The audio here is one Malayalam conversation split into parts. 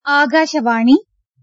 ആകാശവാണി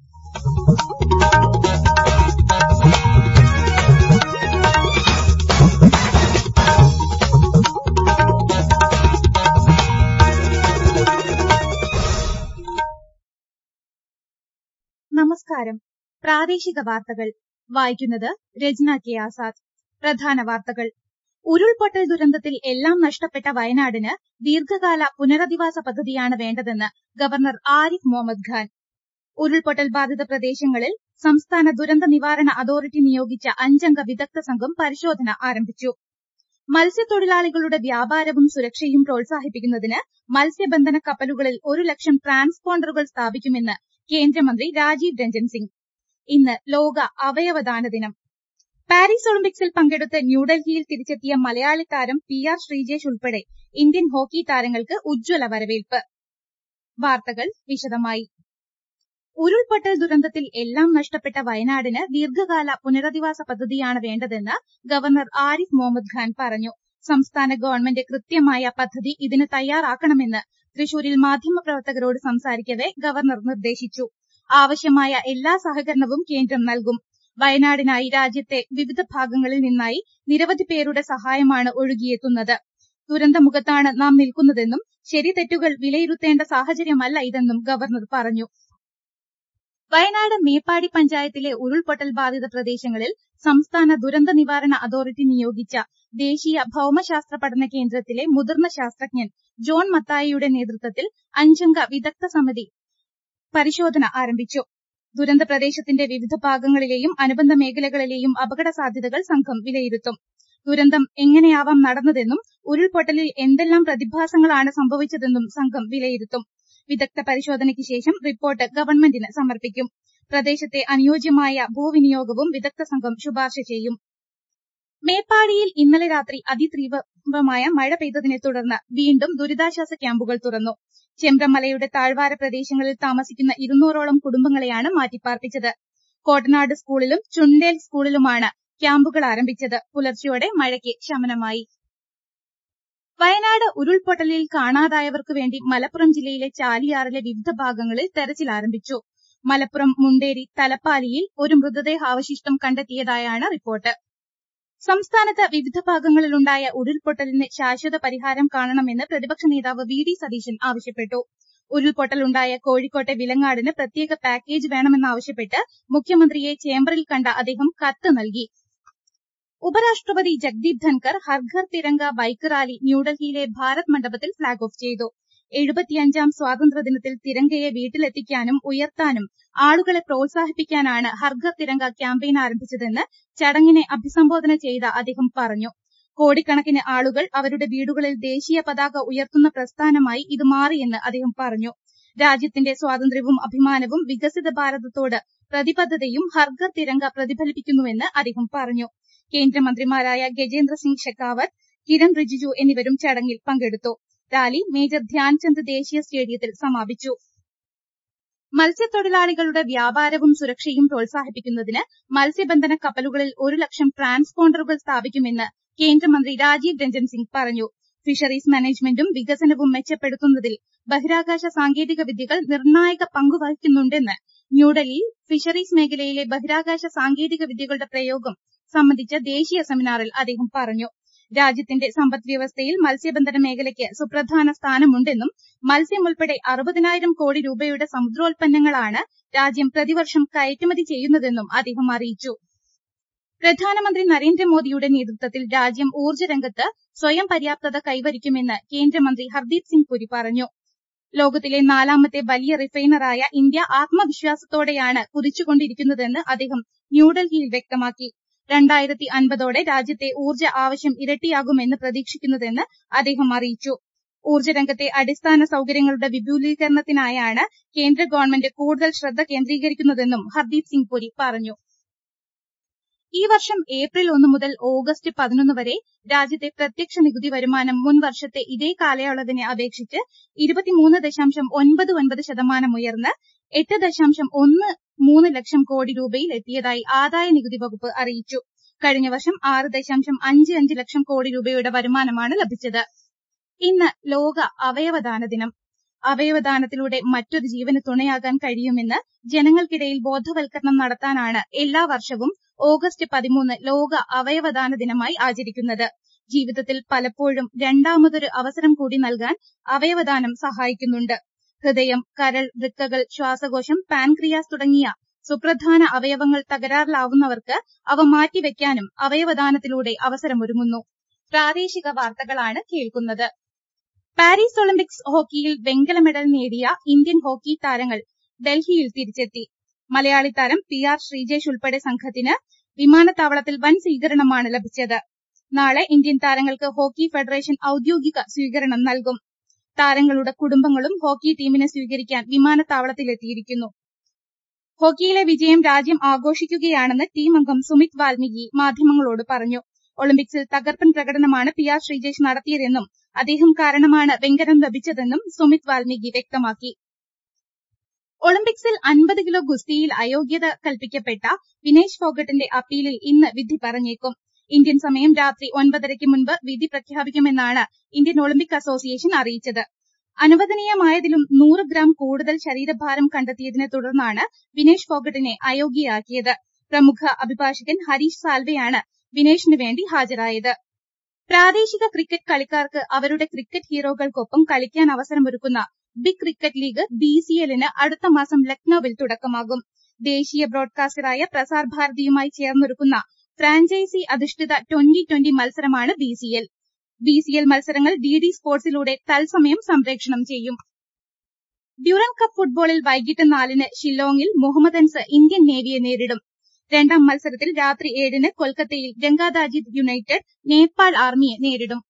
നമസ്കാരം പ്രാദേശിക വാർത്തകൾ വായിക്കുന്നത് രജ്ന കെ ആസാദ് പ്രധാന വാർത്തകൾ ഉരുൾപൊട്ടൽ ദുരന്തത്തിൽ എല്ലാം നഷ്ടപ്പെട്ട വയനാടിന് ദീർഘകാല പുനരധിവാസ പദ്ധതിയാണ് വേണ്ടതെന്ന് ഗവർണർ ആരിഫ് മുഹമ്മദ് ഖാൻ ഉരുൾപൊട്ടൽ ബാധിത പ്രദേശങ്ങളിൽ സംസ്ഥാന ദുരന്ത നിവാരണ അതോറിറ്റി നിയോഗിച്ച അഞ്ചംഗ വിദഗ്ധ സംഘം പരിശോധന ആരംഭിച്ചു മത്സ്യത്തൊഴിലാളികളുടെ വ്യാപാരവും സുരക്ഷയും പ്രോത്സാഹിപ്പിക്കുന്നതിന് മത്സ്യബന്ധന കപ്പലുകളിൽ ഒരു ലക്ഷം ട്രാൻസ്പോണ്ടറുകൾ സ്ഥാപിക്കുമെന്ന് കേന്ദ്രമന്ത്രി രാജീവ് രഞ്ജൻ സിംഗ് ഇന്ന് ലോക അവയവദാന ദിനം പാരീസ് ഒളിമ്പിക്സിൽ പങ്കെടുത്ത് ന്യൂഡൽഹിയിൽ തിരിച്ചെത്തിയ മലയാളി താരം പി ആർ ശ്രീജേഷ് ഉൾപ്പെടെ ഇന്ത്യൻ ഹോക്കി താരങ്ങൾക്ക് ഉജ്ജ്വല വരവേൽപ്പ് വാർത്തകൾ വിശദമായി ഉരുൾപൊട്ടൽ ദുരന്തത്തിൽ എല്ലാം നഷ്ടപ്പെട്ട വയനാടിന് ദീർഘകാല പുനരധിവാസ പദ്ധതിയാണ് വേണ്ടതെന്ന് ഗവർണർ ആരിഫ് മുഹമ്മദ് ഖാൻ പറഞ്ഞു സംസ്ഥാന ഗവൺമെന്റ് കൃത്യമായ പദ്ധതി ഇതിന് തയ്യാറാക്കണമെന്ന് തൃശൂരിൽ മാധ്യമപ്രവർത്തകരോട് സംസാരിക്കവെ ഗവർണർ നിർദ്ദേശിച്ചു ആവശ്യമായ എല്ലാ സഹകരണവും കേന്ദ്രം നൽകും വയനാടിനായി രാജ്യത്തെ വിവിധ ഭാഗങ്ങളിൽ നിന്നായി നിരവധി പേരുടെ സഹായമാണ് ഒഴുകിയെത്തുന്നത് ദുരന്തമുഖത്താണ് നാം നിൽക്കുന്നതെന്നും ശരി തെറ്റുകൾ വിലയിരുത്തേണ്ട സാഹചര്യമല്ല ഇതെന്നും ഗവർണർ പറഞ്ഞു വയനാട് മേപ്പാടി പഞ്ചായത്തിലെ ഉരുൾപൊട്ടൽ ബാധിത പ്രദേശങ്ങളിൽ സംസ്ഥാന ദുരന്ത നിവാരണ അതോറിറ്റി നിയോഗിച്ച ദേശീയ ഭൌമശാസ്ത്ര പഠന കേന്ദ്രത്തിലെ മുതിർന്ന ശാസ്ത്രജ്ഞൻ ജോൺ മത്തായിയുടെ നേതൃത്വത്തിൽ അഞ്ചംഗ വിദഗ്ധ സമിതി പരിശോധന ആരംഭിച്ചു ദുരന്ത പ്രദേശത്തിന്റെ വിവിധ ഭാഗങ്ങളിലെയും അനുബന്ധ മേഖലകളിലെയും അപകട സാധ്യതകൾ സംഘം വിലയിരുത്തും ദുരന്തം എങ്ങനെയാവാം നടന്നതെന്നും ഉരുൾപൊട്ടലിൽ എന്തെല്ലാം പ്രതിഭാസങ്ങളാണ് സംഭവിച്ചതെന്നും സംഘം വിലയിരുത്തും വിദഗ്ധ പരിശോധനയ്ക്ക് ശേഷം റിപ്പോർട്ട് ഗവൺമെന്റിന് സമർപ്പിക്കും പ്രദേശത്തെ അനുയോജ്യമായ ഭൂവിനിയോഗവും വിദഗ്ധ സംഘം ശുപാർശ ചെയ്യും മേപ്പാടിയിൽ ഇന്നലെ രാത്രി അതിതീവ്രമായ മഴ പെയ്തതിനെ തുടർന്ന് വീണ്ടും ദുരിതാശ്വാസ ക്യാമ്പുകൾ തുറന്നു ചെമ്പ്രമലയുടെ താഴ്വാര പ്രദേശങ്ങളിൽ താമസിക്കുന്ന ഇരുന്നൂറോളം കുടുംബങ്ങളെയാണ് മാറ്റിപ്പാർപ്പിച്ചത് കോട്ടനാട് സ്കൂളിലും ചുണ്ടേൽ സ്കൂളിലുമാണ് ക്യാമ്പുകൾ ആരംഭിച്ചത് പുലർച്ചെയോടെ മഴയ്ക്ക് ശമനമായി വയനാട് ഉരുൾപൊട്ടലിൽ കാണാതായവർക്കു വേണ്ടി മലപ്പുറം ജില്ലയിലെ ചാലിയാറിലെ വിവിധ ഭാഗങ്ങളിൽ തെരച്ചിൽ ആരംഭിച്ചു മലപ്പുറം മുണ്ടേരി തലപ്പാലിയിൽ ഒരു മൃതദേഹാവശിഷ്ടം കണ്ടെത്തിയതായാണ് റിപ്പോർട്ട് സംസ്ഥാനത്ത് വിവിധ ഭാഗങ്ങളിലുണ്ടായ ഉരുൾപൊട്ടലിന് ശാശ്വത പരിഹാരം കാണണമെന്ന് പ്രതിപക്ഷ നേതാവ് വി ഡി സതീശൻ ആവശ്യപ്പെട്ടു ഉരുൾപൊട്ടലുണ്ടായ കോഴിക്കോട്ടെ വിലങ്ങാടിന് പ്രത്യേക പാക്കേജ് വേണമെന്നാവശ്യപ്പെട്ട് മുഖ്യമന്ത്രിയെ ചേംബറിൽ കണ്ട അദ്ദേഹം കത്ത് നൽകി ഉപരാഷ്ട്രപതി ജഗ്ദീപ് ധൻകർ ഹർഘർ തിരങ്ക ബൈക്ക് റാലി ന്യൂഡൽഹിയിലെ ഭാരത് മണ്ഡപത്തിൽ ഫ്ളാഗ് ഓഫ് ചെയ്തു എഴുപത്തിയഞ്ചാം സ്വാതന്ത്ര്യദിനത്തിൽ തിരങ്കയെ വീട്ടിലെത്തിക്കാനും ഉയർത്താനും ആളുകളെ പ്രോത്സാഹിപ്പിക്കാനാണ് ഹർഘർ തിരങ്ക ക്യാമ്പയിൻ ആരംഭിച്ചതെന്ന് ചടങ്ങിനെ അഭിസംബോധന ചെയ്ത അദ്ദേഹം പറഞ്ഞു കോടിക്കണക്കിന് ആളുകൾ അവരുടെ വീടുകളിൽ ദേശീയ പതാക ഉയർത്തുന്ന പ്രസ്ഥാനമായി ഇത് മാറിയെന്ന് അദ്ദേഹം പറഞ്ഞു രാജ്യത്തിന്റെ സ്വാതന്ത്ര്യവും അഭിമാനവും വികസിത ഭാരതത്തോട് പ്രതിബദ്ധതയും ഹർഘർ തിരങ്ക പ്രതിഫലിപ്പിക്കുന്നുവെന്ന് അദ്ദേഹം പറഞ്ഞു കേന്ദ്രമന്ത്രിമാരായ ഗജേന്ദ്ര സിംഗ് ഷെഖാവത്ത് കിരൺ റിജിജു എന്നിവരും ചടങ്ങിൽ പങ്കെടുത്തു റാലി മേജർ ധ്യാൻചന്ദ് ദേശീയ സ്റ്റേഡിയത്തിൽ സമാപിച്ചു മത്സ്യത്തൊഴിലാളികളുടെ വ്യാപാരവും സുരക്ഷയും പ്രോത്സാഹിപ്പിക്കുന്നതിന് മത്സ്യബന്ധന കപ്പലുകളിൽ ഒരു ലക്ഷം ട്രാൻസ്പോണ്ടറുകൾ സ്ഥാപിക്കുമെന്ന് കേന്ദ്രമന്ത്രി രാജീവ് രഞ്ജൻ സിംഗ് പറഞ്ഞു ഫിഷറീസ് മാനേജ്മെന്റും വികസനവും മെച്ചപ്പെടുത്തുന്നതിൽ ബഹിരാകാശ സാങ്കേതിക വിദ്യകൾ നിർണായക പങ്കുവഹിക്കുന്നുണ്ടെന്ന് ന്യൂഡൽഹിയിൽ ഫിഷറീസ് മേഖലയിലെ ബഹിരാകാശ സാങ്കേതിക വിദ്യകളുടെ പ്രയോഗം സംബന്ധിച്ച ദേശീയ സെമിനാറിൽ അദ്ദേഹം പറഞ്ഞു രാജ്യത്തിന്റെ സമ്പദ് വ്യവസ്ഥയിൽ മത്സ്യബന്ധന മേഖലയ്ക്ക് സുപ്രധാന സ്ഥാനമുണ്ടെന്നും മത്സ്യം ഉൾപ്പെടെ അറുപതിനായിരം കോടി രൂപയുടെ സമുദ്രോൽപ്പന്നങ്ങളാണ് രാജ്യം പ്രതിവർഷം കയറ്റുമതി ചെയ്യുന്നതെന്നും അദ്ദേഹം അറിയിച്ചു പ്രധാനമന്ത്രി നരേന്ദ്രമോദിയുടെ നേതൃത്വത്തിൽ രാജ്യം ഊർജ്ജരംഗത്ത് സ്വയം പര്യാപ്തത കൈവരിക്കുമെന്ന് കേന്ദ്രമന്ത്രി ഹർദീപ് സിംഗ് പുരി പറഞ്ഞു ലോകത്തിലെ നാലാമത്തെ വലിയ റിഫൈനറായ ഇന്ത്യ ആത്മവിശ്വാസത്തോടെയാണ് കുതിച്ചുകൊണ്ടിരിക്കുന്നതെന്ന് അദ്ദേഹം ന്യൂഡൽഹിയിൽ വ്യക്തമാക്കി രണ്ടായിരത്തി അൻപതോടെ രാജ്യത്തെ ഊർജ്ജ ആവശ്യം ഇരട്ടിയാകുമെന്ന് പ്രതീക്ഷിക്കുന്നതെന്ന് അദ്ദേഹം അറിയിച്ചു ഊർജ്ജരംഗത്തെ അടിസ്ഥാന സൌകര്യങ്ങളുടെ വിപുലീകരണത്തിനായാണ് കേന്ദ്ര ഗവൺമെന്റ് കൂടുതൽ ശ്രദ്ധ കേന്ദ്രീകരിക്കുന്നതെന്നും ഹർദീപ് സിംഗ് പുരി പറഞ്ഞു ഈ വർഷം ഏപ്രിൽ ഒന്ന് മുതൽ ഓഗസ്റ്റ് പതിനൊന്ന് വരെ രാജ്യത്തെ പ്രത്യക്ഷ നികുതി വരുമാനം മുൻ വർഷത്തെ ഇതേ കാലയളവിനെ അപേക്ഷിച്ച് ഇരുപത്തിമൂന്ന് ദശാംശം ഒൻപത് ഒൻപത് ശതമാനം ഉയർന്ന് എട്ട് ദശാംശം ഒന്ന് മൂന്ന് ലക്ഷം കോടി രൂപയിൽ എത്തിയതായി ആദായ നികുതി വകുപ്പ് അറിയിച്ചു കഴിഞ്ഞ വർഷം ആറ് ദശാംശം അഞ്ച് അഞ്ച് ലക്ഷം കോടി രൂപയുടെ വരുമാനമാണ് ലഭിച്ചത് ഇന്ന് ലോക അവയവദാന ദിനം അവയവദാനത്തിലൂടെ മറ്റൊരു ജീവന് തുണയാകാൻ കഴിയുമെന്ന് ജനങ്ങൾക്കിടയിൽ ബോധവൽക്കരണം നടത്താനാണ് എല്ലാ വർഷവും ഓഗസ്റ്റ് പതിമൂന്ന് ലോക അവയവദാന ദിനമായി ആചരിക്കുന്നത് ജീവിതത്തിൽ പലപ്പോഴും രണ്ടാമതൊരു അവസരം കൂടി നൽകാൻ അവയവദാനം സഹായിക്കുന്നുണ്ട് ഹൃദയം കരൾ വൃക്കകൾ ശ്വാസകോശം പാൻക്രിയാസ് തുടങ്ങിയ സുപ്രധാന അവയവങ്ങൾ തകരാറിലാവുന്നവർക്ക് അവ മാറ്റിവെക്കാനും അവയവദാനത്തിലൂടെ അവസരമൊരുങ്ങുന്നു പ്രാദേശിക വാർത്തകളാണ് കേൾക്കുന്നത് പാരീസ് ഒളിമ്പിക്സ് ഹോക്കിയിൽ വെങ്കല മെഡൽ നേടിയ ഇന്ത്യൻ ഹോക്കി താരങ്ങൾ ഡൽഹിയിൽ തിരിച്ചെത്തി മലയാളി താരം പി ആർ ശ്രീജേഷ് ഉൾപ്പെടെ സംഘത്തിന് വിമാനത്താവളത്തിൽ വൻ സ്വീകരണമാണ് ലഭിച്ചത് നാളെ ഇന്ത്യൻ താരങ്ങൾക്ക് ഹോക്കി ഫെഡറേഷൻ ഔദ്യോഗിക സ്വീകരണം നൽകും താരങ്ങളുടെ കുടുംബങ്ങളും ഹോക്കി ടീമിനെ സ്വീകരിക്കാൻ വിമാനത്താവളത്തിലെത്തിയിരിക്കുന്നു ഹോക്കിയിലെ വിജയം രാജ്യം ആഘോഷിക്കുകയാണെന്ന് ടീം അംഗം സുമിത് വാൽമീകി മാധ്യമങ്ങളോട് പറഞ്ഞു ഒളിമ്പിക്സിൽ തകർപ്പൻ പ്രകടനമാണ് പി ആർ ശ്രീജേഷ് നടത്തിയതെന്നും അദ്ദേഹം കാരണമാണ് വെങ്കലം ലഭിച്ചതെന്നും സുമിത് വാൽമീകി വ്യക്തമാക്കി ഒളിമ്പിക്സിൽ അൻപത് കിലോ ഗുസ്തിയിൽ അയോഗ്യത കൽപ്പിക്കപ്പെട്ട വിനേഷ് ഫോഗട്ടിന്റെ അപ്പീലിൽ ഇന്ന് വിധി പറഞ്ഞേക്കും ഇന്ത്യൻ സമയം രാത്രി ഒൻപതരയ്ക്ക് മുൻപ് വിധി പ്രഖ്യാപിക്കുമെന്നാണ് ഇന്ത്യൻ ഒളിമ്പിക് അസോസിയേഷൻ അറിയിച്ചത് അനുവദനീയമായതിലും നൂറ് ഗ്രാം കൂടുതൽ ശരീരഭാരം കണ്ടെത്തിയതിനെ തുടർന്നാണ് വിനേഷ് ഫോഗട്ടിനെ അയോഗ്യയാക്കിയത് പ്രമുഖ അഭിഭാഷകൻ ഹരീഷ് സാൽവെയാണ് വിനേഷിന് വേണ്ടി ഹാജരായത് പ്രാദേശിക ക്രിക്കറ്റ് കളിക്കാർക്ക് അവരുടെ ക്രിക്കറ്റ് ഹീറോകൾക്കൊപ്പം കളിക്കാൻ അവസരമൊരുക്കുന്ന ബിഗ് ക്രിക്കറ്റ് ലീഗ് ബിസിഎല്ലിന് അടുത്ത മാസം ലക്നൌവിൽ തുടക്കമാകും ദേശീയ ബ്രോഡ്കാസ്റ്ററായ പ്രസാർ ഭാരതിയുമായി ചേർന്നൊരുക്കുന്ന ഫ്രാഞ്ചൈസി അധിഷ്ഠിത ട്വന്റി ട്വന്റി മത്സരമാണ് ബിസിഎൽ ബിസിഎൽ മത്സരങ്ങൾ ഡിഡി സ്പോർട്സിലൂടെ തത്സമയം സംപ്രേഷണം ചെയ്യും ഡ്യൂറൻ കപ്പ് ഫുട്ബോളിൽ വൈകിട്ട് നാലിന് ഷില്ലോങ്ങിൽ മുഹമ്മദൻസ് ഇന്ത്യൻ നേവിയെ നേരിടും രണ്ടാം മത്സരത്തിൽ രാത്രി ഏഴിന് കൊൽക്കത്തയിൽ ഗംഗാദാജിദ് യുണൈറ്റഡ് നേപ്പാൾ ആർമിയെ നേരിടും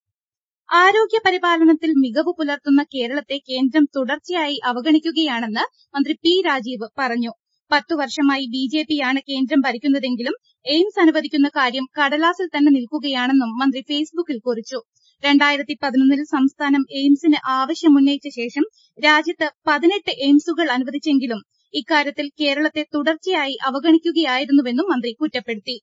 ആരോഗ്യ പരിപാലനത്തിൽ മികവ് പുലർത്തുന്ന കേരളത്തെ കേന്ദ്രം തുടർച്ചയായി അവഗണിക്കുകയാണെന്ന് മന്ത്രി പി രാജീവ് പറഞ്ഞു പത്തു വർഷമായി ബി ജെ പിയാണ് കേന്ദ്രം ഭരിക്കുന്നതെങ്കിലും എയിംസ് അനുവദിക്കുന്ന കാര്യം കടലാസിൽ തന്നെ നിൽക്കുകയാണെന്നും മന്ത്രി ഫേസ്ബുക്കിൽ കുറിച്ചു രണ്ടായിരത്തി പതിനൊന്നിൽ സംസ്ഥാനം എയിംസിന് ആവശ്യമുന്നയിച്ച ശേഷം രാജ്യത്ത് പതിനെട്ട് എയിംസുകൾ അനുവദിച്ചെങ്കിലും ഇക്കാര്യത്തിൽ കേരളത്തെ തുടർച്ചയായി അവഗണിക്കുകയായിരുന്നുവെന്നും മന്ത്രി കുറ്റപ്പെടുത്തി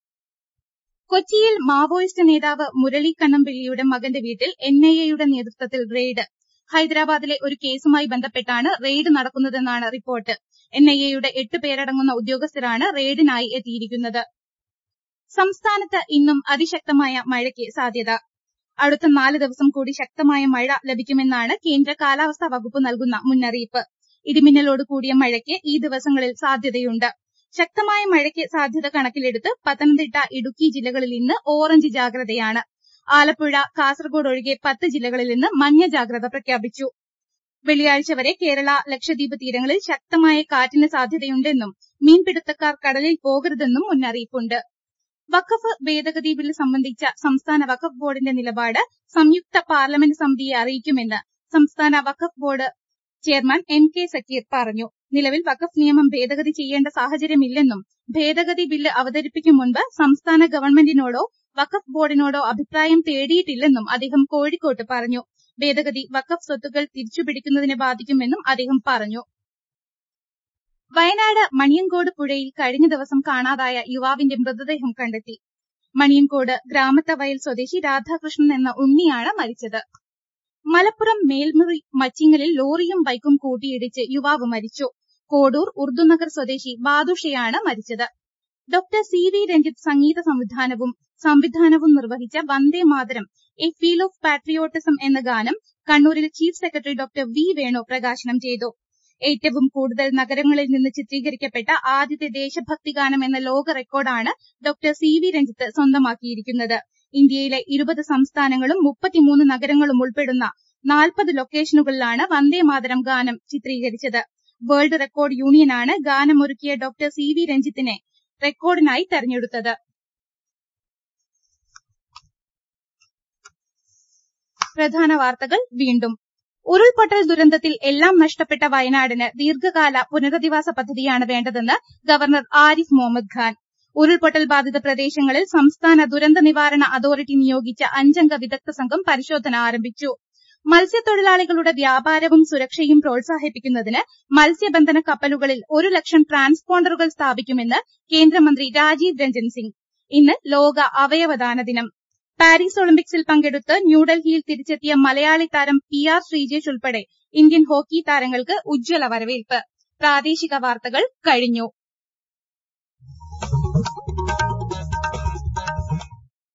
കൊച്ചിയിൽ മാവോയിസ്റ്റ് നേതാവ് മുരളി കണ്ണമ്പിള്ളിയുടെ മകന്റെ വീട്ടിൽ എൻഐഎയുടെ നേതൃത്വത്തിൽ റെയ്ഡ് ഹൈദരാബാദിലെ ഒരു കേസുമായി ബന്ധപ്പെട്ടാണ് റെയ്ഡ് നടക്കുന്നതെന്നാണ് റിപ്പോർട്ട് എൻഐഎയുടെ എട്ട് പേരടങ്ങുന്ന ഉദ്യോഗസ്ഥരാണ് റെയ്ഡിനായി എത്തിയിരിക്കുന്നത് സംസ്ഥാനത്ത് ഇന്നും അതിശക്തമായ മഴയ്ക്ക് സാധ്യത അടുത്ത നാല് ദിവസം കൂടി ശക്തമായ മഴ ലഭിക്കുമെന്നാണ് കേന്ദ്ര കാലാവസ്ഥാ വകുപ്പ് നൽകുന്ന മുന്നറിയിപ്പ് ഇടിമിന്നലോട് കൂടിയ മഴയ്ക്ക് ഈ ദിവസങ്ങളിൽ സാധ്യതയുണ്ട് ശക്തമായ മഴയ്ക്ക് സാധ്യത കണക്കിലെടുത്ത് പത്തനംതിട്ട ഇടുക്കി ജില്ലകളിൽ ഇന്ന് ഓറഞ്ച് ജാഗ്രതയാണ് ആലപ്പുഴ കാസർഗോഡ് ഒഴികെ പത്ത് ജില്ലകളിൽ ഇന്ന് മഞ്ഞ ജാഗ്രത പ്രഖ്യാപിച്ചു വെള്ളിയാഴ്ച വരെ കേരള ലക്ഷദ്വീപ് തീരങ്ങളിൽ ശക്തമായ കാറ്റിന് സാധ്യതയുണ്ടെന്നും മീൻപിടുത്തക്കാർ കടലിൽ പോകരുതെന്നും മുന്നറിയിപ്പുണ്ട് വഖഫ് ഭേദഗതി ബിൽ സംബന്ധിച്ച സംസ്ഥാന വഖഫ് ബോർഡിന്റെ നിലപാട് സംയുക്ത പാർലമെന്റ് സമിതിയെ അറിയിക്കുമെന്ന് സംസ്ഥാന Waqf board chairman M K Zakir പറഞ്ഞു നിലവിൽ വഖഫ് നിയമം ഭേദഗതി ചെയ്യേണ്ട സാഹചര്യമില്ലെന്നും ഭേദഗതി ബില്ല് അവതരിപ്പിക്കും മുൻപ് സംസ്ഥാന ഗവൺമെന്റിനോടോ വഖഫ് ബോർഡിനോടോ അഭിപ്രായം തേടിയിട്ടില്ലെന്നും അദ്ദേഹം കോഴിക്കോട്ട് പറഞ്ഞു ഭേദഗതി വഖഫ് സ്വത്തുക്കൾ തിരിച്ചുപിടിക്കുന്നതിനെ ബാധിക്കുമെന്നും അദ്ദേഹം പറഞ്ഞു വയനാട് മണിയങ്കോട് പുഴയിൽ കഴിഞ്ഞ ദിവസം കാണാതായ യുവാവിന്റെ മൃതദേഹം കണ്ടെത്തി മണിയങ്കോട് ഗ്രാമത്തവയൽ സ്വദേശി രാധാകൃഷ്ണൻ എന്ന ഉണ്ണിയാണ് മരിച്ചത് മലപ്പുറം മേൽമുറി മച്ചിങ്ങലിൽ ലോറിയും ബൈക്കും കൂട്ടിയിടിച്ച് യുവാവ് മരിച്ചു കോഡൂർ ഉർദുനഗർ സ്വദേശി ബാദുഷയാണ് മരിച്ചത് ഡോക്ടർ സി വി രഞ്ജിത്ത് സംഗീത സംവിധാനവും സംവിധാനവും നിർവഹിച്ച Vande Mataram a feel of patriotism എന്ന ഗാനം കണ്ണൂരിൽ chief secretary doctor V Venu പ്രകാശനം ചെയ്തു ഏറ്റവും കൂടുതൽ നഗരങ്ങളിൽ നിന്ന് ചിത്രീകരിക്കപ്പെട്ട ആദ്യത്തെ ദേശഭക്തി ഗാനം എന്ന ലോക റെക്കോർഡാണ് ഡോക്ടർ സി വി രഞ്ജിത്ത് സ്വന്തമാക്കിയിരിക്കുന്നത് ഇന്ത്യയിലെ ഇരുപത് സംസ്ഥാനങ്ങളും മുപ്പത്തിമൂന്ന് നഗരങ്ങളും ഉൾപ്പെടുന്ന നാൽപ്പത് ലൊക്കേഷനുകളിലാണ് വന്ദേമാതരം ഗാനം ചിത്രീകരിച്ചത് വേൾഡ് റെക്കോർഡ് യൂണിയനാണ് ഗാനമൊരുക്കിയ ഡോക്ടർ സി വി രഞ്ജിത്തിനെ റെക്കോർഡിനായി തെരഞ്ഞെടുത്തത് പ്രധാന വാർത്തകൾ വീണ്ടും ഉരുൾപൊട്ടൽ ദുരന്തത്തിൽ എല്ലാം നഷ്ടപ്പെട്ട വയനാടിന് ദീർഘകാല പുനരധിവാസ പദ്ധതിയാണ് വേണ്ടതെന്ന് ഗവർണർ ആരിഫ് മുഹമ്മദ് ഖാൻ ഉരുൾപൊട്ടൽ ബാധിത പ്രദേശങ്ങളിൽ സംസ്ഥാന ദുരന്ത നിവാരണ അതോറിറ്റി നിയോഗിച്ച അഞ്ചംഗ വിദഗ്ധ സംഘം പരിശോധന ആരംഭിച്ചു മത്സ്യത്തൊഴിലാളികളുടെ വ്യാപാരവും സുരക്ഷയും പ്രോത്സാഹിപ്പിക്കുന്നതിന് മത്സ്യബന്ധന കപ്പലുകളിൽ ഒരു ലക്ഷം ട്രാൻസ്പോണ്ടറുകൾ സ്ഥാപിക്കുമെന്ന് കേന്ദ്രമന്ത്രി രാജീവ് രഞ്ജൻ സിംഗ് ഇന്ന് ലോക അവയവദാന ദിനം പാരീസ് ഒളിമ്പിക്സിൽ പങ്കെടുത്ത് ന്യൂഡൽഹിയിൽ തിരിച്ചെത്തിയ മലയാളി താരം പി ആർ ശ്രീജേഷ് ഉൾപ്പെടെ ഇന്ത്യൻ ഹോക്കി താരങ്ങൾക്ക് ഉജ്ജ്വല വരവേൽപ്പ് പ്രാദേശിക വാർത്തകൾ കഴിഞ്ഞു